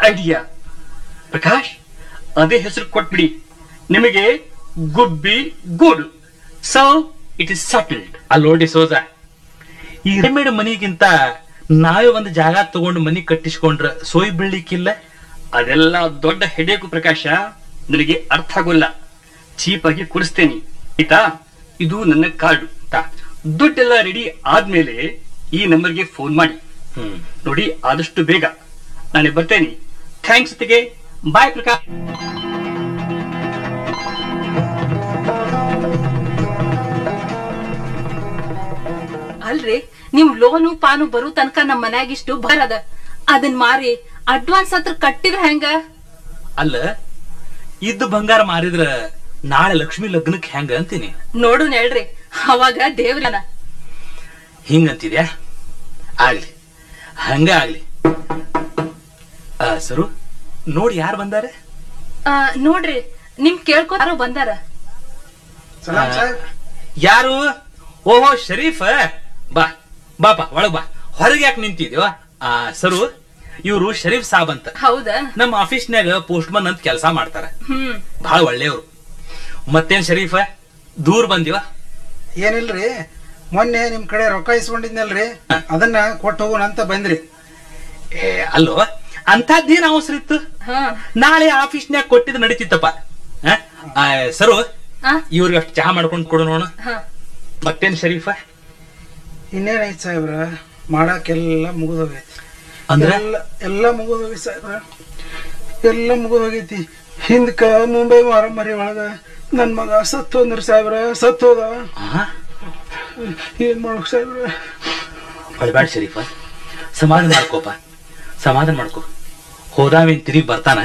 Idea Prakash ಅದೇ ಹೆಸರು ಕೊಟ್ಬಿಡಿ ನಿಮಗೆ ಗುಬ್ಬಿ ಗೂಡು ಸೊ ಇಟ್ ಇಸ್ ಸಟಲ್ಡ್ ಅಲ್ಲಿ ನೋಡಿ ಸೋಜ ಈ ರೆಡಿಮೇಡ್ ಮನಿಗಿಂತ ನಾವೇ ಒಂದು ಜಾಗ ತಗೊಂಡು ಮನಿ ಕಟ್ಟಿಸ್ಕೊಂಡ್ರ ಸೋಯ್ ಬೀಳ್ಲಿಕ್ಕಿಲ್ಲ ಅದೆಲ್ಲ ದೊಡ್ಡ ಹೆಡೇಕು ಪ್ರಕಾಶ ನನಗೆ ಅರ್ಥ ಆಗೋಲ್ಲ ಚೀಪ್ ಆಗಿ ಕೊಡಿಸ್ತೇನೆ ಆಯ್ತಾ ಇದು ನನ್ನ ಕಾರ್ಡು ತಾ. ದುಡ್ಡೆಲ್ಲ ರೆಡಿ ಆದ್ಮೇಲೆ ಈ ನಂಬರ್ಗೆ ಫೋನ್ ಮಾಡಿ ಹ್ಮ್ ನೋಡಿ ಆದಷ್ಟು ಬೇಗ ನಾನೇ ಬರ್ತೇನೆ ಥ್ಯಾಂಕ್ಸ್ ಜೊತೆಗೆ ಬಾಯ್ ಪ್ರಕಾಶ್ ಅಲ್ರಿ ನಿಮ್ ಲೋನು ಪಾನು ಬರು ತನಕ ನಮ್ ಮನ್ಯಾಗ ಇಷ್ಟು ಬರದ ಅದನ್ ಮಾರಿ ಅಡ್ವಾನ್ಸ್ ಹತ್ರ ಕಟ್ಟಿದ್ರ ಹೆಂಗ ಅಲ್ಲ ಇದ್ದ ಬಂಗಾರ ಮಾರಿದ್ರ ನಾಳೆ ಲಕ್ಷ್ಮಿ ಲಗ್ನಕ್ಕೆ ಹೆಂಗ ಅಂತೀನಿ ನೋಡು ಹೇಳ್ರಿ ಅವಾಗ ದೇವ್ರನ ಹಿಂಗಂತಿದ್ಯಾ ಆಗ್ಲಿ ಹಂಗ ಆಗ್ಲಿ ಆ, ಸರು ನೋಡಿ ಯಾರು ಬಂದಾರೆ ಆ, ನೋಡ್ರಿ ನಿಮ್ ಕೇಳ್ಕೊತಾರೋ ಬಂದಾರ ಸಲಾಮ್ ಸಾಹೇಬ್ ಯಾರು ಓಹೋ ಶರೀಫ್ ಬಾ ಬಾಪ ಒಳಗ್ ಬಾ ಹೊರಗೆ ಯಾಕೆ ನಿಂತಿದ್ಯೋ ಆ ಸರು ಇವರು ಶರೀಫ್ ಸಾಬ್ ಅಂತ ಹೌದಾ ನಮ್ಮ ಆಫೀಸ್ನ್ಯಾಗ ಪೋಸ್ಟ್ ಮನ್ ಅಂತ ಕೆಲಸ ಮಾಡ್ತಾರ ಹ್ಮ್ ಬಹಳ ಒಳ್ಳೆಯವರು ಮತ್ತೇನ್ ಶರೀಫ್ ದೂರ ಬಂದಿವ ಏನಿಲ್ರಿ ಮೊನ್ನೆ ನಿಮ್ ಕಡೆ ರೊಕ್ಕ ಇಸ್ಕೊಂಡಿದ್ನಲ್ರಿ ಹ. ಅದನ್ನ ಕೊಟ್ಟು ಹೋಗೋಣ ಅಂತ ಬಂದ್ರಿ ಏ ಅಲ್ಲೋ ಅಂತದ್ದೇನ್ ಅವಸರ ಇತ್ತು ಹಾ ನಾಳೆ ಆಫೀಸ್ನ್ಯಾಗ ಕೊಟ್ಟಿದ್ದು ನಡೀತಿತ್ತಪ್ಪ ಆ? ಆ, ಸರು ಆ, ಇವ್ರಿಗೆ ಅಷ್ಟು ಚಹಾ ಮಾಡ್ಕೊಂಡು ಕೊಡು ನೋಡು ಹಾ. ಮತ್ತೇನ್ ಶರೀಫ ಇನ್ನೇನೈತ್ ಸಾಹೇಬ್ರ ಮಾಡಾಕೆಲ್ಲ ಮುಗಿದೋಗೈತಿ ಅಂದ್ರ ಎಲ್ಲ ಎಲ್ಲ ಮುಗಿದೋಗೈತಿ ಸಾಹೇಬ್ರ ಎಲ್ಲ ಮುಗಿದೋಗೈತಿ ಹಿಂದ್ಕ ಮುಂಬೈ ಮಾರಮರಿ ಒಳಗ ನನ್ ಮಗ ಸತ್ತು ಅಂದ್ರ ಸಾಹೇಬ್ರ ಸತ್ತು ಹೋದ ಆ? ಏನ್ ಮಾಡ್ಬೇಕು ಸಾಹೇಬ್ರ ಅಳ್ಬ್ಯಾಡ ಶರೀಫ ಸಮಾಧಾನ ಮಾಡ್ಕೋಪ ಸಮಾಧಾನ ಮಾಡ್ಕೋ ಹೋದಾವೇನ್ ತಿರುಗಿ ಬರ್ತಾನ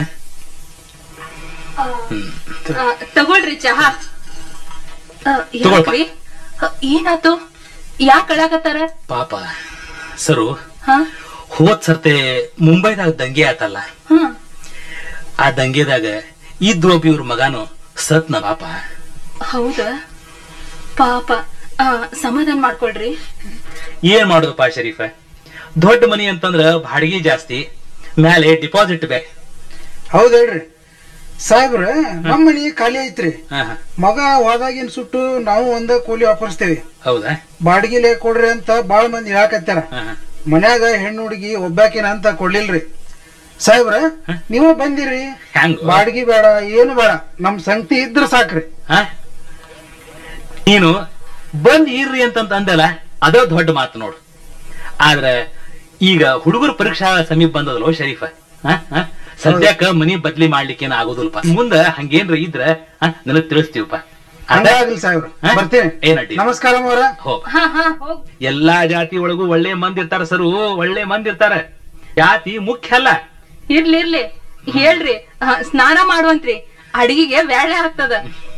ಆ, ತಗೊಳ್ರಿ ಚಹಾ ಆ, ತಗೊಳ್ಪ. ಯಾಕ್ರಿ ಆ, ಏನಾತು ಯಾಕೆ ಅಳಾಕತ್ತಾರ ಪಾಪ ಸರು ಹಾ ಹೋದ್ ಸರ್ತೆ ಮುಂಬೈದಾಗ ದಂಗೆ ಆತಲ್ಲ ಹ್ಮ್ ಆ ದಂಗೆದಾಗ ಇದ್ದೊಬ್ಬ ಇವ್ರ ಮಗಾನು ಸತ್ನ ಪಾಪ ಹೌದಾ ಪಾಪ ಆ, ಸಮಾಧಾನ ಮಾಡ್ಕೊಳ್ರಿ ಏನ್ ಮಾಡೋದಪ್ಪ ಶರೀಫ ದೊಡ್ಡ ಮನಿ ಅಂತಂದ್ರ ಬಾಡಿಗೆ ಜಾಸ್ತಿ ಮ್ಯಾಲೆ ಡಿಪಾಸಿಟ್ ಬೇ ಹೌದ್ ಹೇಳ್ರಿ ಸಾಹೇಬ್ರ ನಮ್ಮ ಮನಿ ಖಾಲಿ ಐತ್ರಿ ಹಾ, ಹಾ. ಮಗ ಹೋದಾಗಿನ್ ಸುಟ್ಟು ನಾವು ಒಂದ ಕೂಲಿ ವಾಪರ್ಸ್ತೇವಿ ಹೌದಾ ಬಾಡಿಗೆಲೆ ಕೊಡ್ರಿ ಅಂತ ಬಾಳ ಮಂದಿ ಹೇಳಕತ್ತಾರ ಹಾ, ಹಾ. ಮನ್ಯಾಗ ಹೆಣ್ಣು ಹುಡುಗಿ ಒಬ್ಬಾಕಿನ ಅಂತ ಕೊಡ್ಲಿಲ್ರಿ ಸಾಹೇಬ್ರ ನೀವ ಬಂದಿರಿ ಹ್ಯಾಂಗೋ? ಬಾಡಿಗೆ ಬೇಡ ಏನು ಬೇಡ ನಮ್ ಸಂಗತಿ ಇದ್ರ ಸಾಕ್ರಿ ಹಾ? ನೀನು ಬಂದ್ ಇರ್ರಿ ಅಂತಂತ ಅಂದಲ್ಲ ಅದ ದೊಡ್ಡ ಮಾತು ನೋಡು ಆದ್ರೆ ಈಗ ಹುಡುಗರ ಪರೀಕ್ಷಾ ಸಮೀಪ ಬಂದದಲ್ಲೋ ಶರೀಫ ಹಾ? ಹಾ? ಸದ್ಯಕ್ಕ ಮನಿ ಬದ್ಲಿ ಮಾಡ್ಲಿಕ್ಕೇನ ಆಗೋದಿಲ್ಪ ಮುಂದ ಹಂಗೇನ್ರ ಇದ್ರ ಹಾ, ನನಗ್ ತಿಳಿಸ್ತೀವಪ್ಪ ಅದ? ಹಂಗಾಗ್ಲಿ ಸಾಹೇಬ್ರ ಹಾ? ಬರ್ತೀನಿ ಏನ್ ಅಡ್ಡಿ? ನಮಸ್ಕಾರ ಅವರ ಹೋ ಹಾ ಹಾ ಹೋಗ್ ಎಲ್ಲಾ ಜಾತಿ ಒಳಗೂ ಒಳ್ಳೆ ಮಂದಿ ಇರ್ತಾರ ಸರು ಒಳ್ಳೆ ಮಂದಿ ಇರ್ತಾರ ಜಾತಿ ಮುಖ್ಯ ಅಲ್ಲ ಇರ್ಲಿ ಇರ್ಲಿ ಹೇಳ್ರಿ ಆ, ಸ್ನಾನ ಮಾಡುವಂತ್ರಿ ಅಡಿಗೆಗೆ ಬ್ಯಾಳೆ ಆಗ್ತದ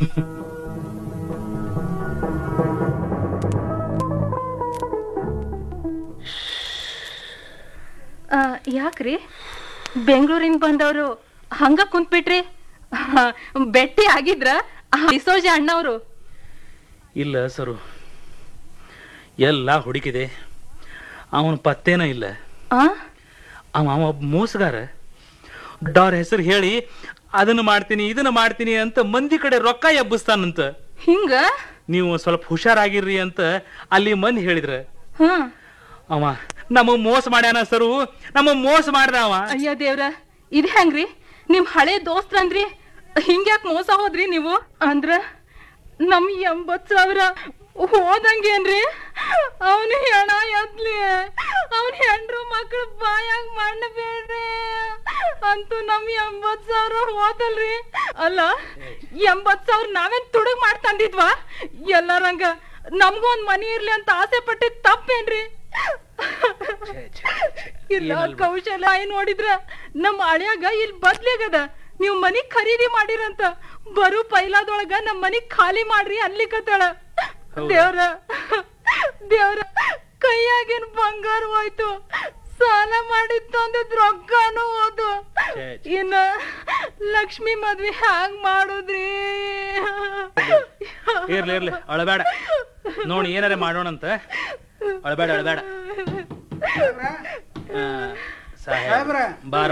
ಆ, ಯಾಕ್ರಿ ಬೆಂಗಳೂರಿಂದ ಬಂದವರು ಹಂಗ ಕುಂತ್ಬಿಟ್ರಿ ಆ, ಬೆಟ್ಟಿ ಆಗಿದ್ರ ಆ, ಡಿಸೋಜ ಅಣ್ಣವ್ರು ಇಲ್ಲ ಸರು ಎಲ್ಲ ಹುಡುಕಿದೆ ಅವನ ಪತ್ತೇನ ಇಲ್ಲ ಆ ಅವ ಅವ ಒಬ್ಬ ಮೋಸಗಾರ ಡಾರ್ ಹೆಸರು ಹೇಳಿ ಅದನ್ನ ಮಾಡ್ತೀನಿ ಇದನ್ನ ಮಾಡ್ತೀನಿ ಅಂತ ಮಂದಿ ಕಡೆ ರೊಕ್ಕ ಎಬ್ಬಿಸ್ತಾನಂತ ಹಿಂಗ ನೀವು ಸ್ವಲ್ಪ ಹುಷಾರಾಗಿರ್ರಿ ಅಂತ ಅಲ್ಲಿ ಮಂದಿ ಹೇಳಿದ್ರ ಹ ಅವ ನಮ್ಮ ಮೋಸ ಮಾಡ್ಯಾನ ಸರು ನಮ್ಮ ಮೋಸ ಮಾಡ್ದ ಅವ ಅಯ್ಯ ದೇವ್ರ ಇದ್ ಹೆಂಗ್ರಿ ನಿಮ್ ಹಳೆ ದೋಸ್ತ್ರನ್ರಿ ಹಿಂಗ್ಯಾಕ್ ಮೋಸ ಹೋದ್ರಿ ನೀವು ಅಂದ್ರ ನಮ್ ಎಂಬತ್ ಸಾವಿರ ಹೋದಂಗೇನ್ರಿ ಅವನು ಹೆಣ ಎದ್ಲಿ ಅವನ್ ಹೆಂಡ್ರು ಮಕ್ಳು ಬಾಯಾಗ ಮಣ್ಣು ಬೇಡ್ರಿ ಅಂತೂ ನಮ್ ಎಂಬತ್ ಸಾವಿರ ಹೋದಲ್ರಿ ಅಲ್ಲ ಎಂಬತ್ ಸಾವಿರ ನಾವೇನ್ ತುಡುಗ್ ಮಾಡ್ತಂದಿದ್ವಾ ಎಲ್ಲರಂಗ ನಮ್ಗೂ ಒಂದ್ ಮನಿ ಇರ್ಲಿ ಅಂತ ಆಸೆ ಪಟ್ಟಿದ್ ತಪ್ಪೇನ್ರಿ ಇಲ್ಲ ಕೌಶಲ ಏನ್ ನೋಡಿದ್ರ ನಮ್ಮ ಅಳಿಯಾಗ ಇಲ್ಲಿ ಬದ್ಲಿಗದ ನೀವ್ ಮನಿ ಖರೀದಿ ಮಾಡಿರಂತ ಬರು ಪೈಲಾದೊಳಗ ನಮ್ ಮನಿ ಖಾಲಿ ಮಾಡ್ರಿ ಅನ್ಲಿಕತ್ತಾಳ ದೇವ್ರ ದೇವ್ರ ಕೈಯಾಗಿನ ಬಂಗಾರ ಹೋಯ್ತು ಸಾಲ ಮಾಡಿತ್ತು ಅಂದಿದ್ ರೊಕ್ಕನೂ ಹೋದು ಇನ್ನ ಲಕ್ಷ್ಮಿ ಮದ್ವೆ ಹ್ಯಾಂಗ್ ಮಾಡುದ್ರಿ ಇರ್ಲಿ ಇರ್ಲಿ ಅಳಬೇಡ ನೋಡಿ ಏನಾರ ಮಾಡೋಣಂತ ಅಳಬೇಡ ಅಳಬೇಡ ಆ, ಸಾಹೇಬ್ ಸಾಹೇಬ್ರ ಬಾರ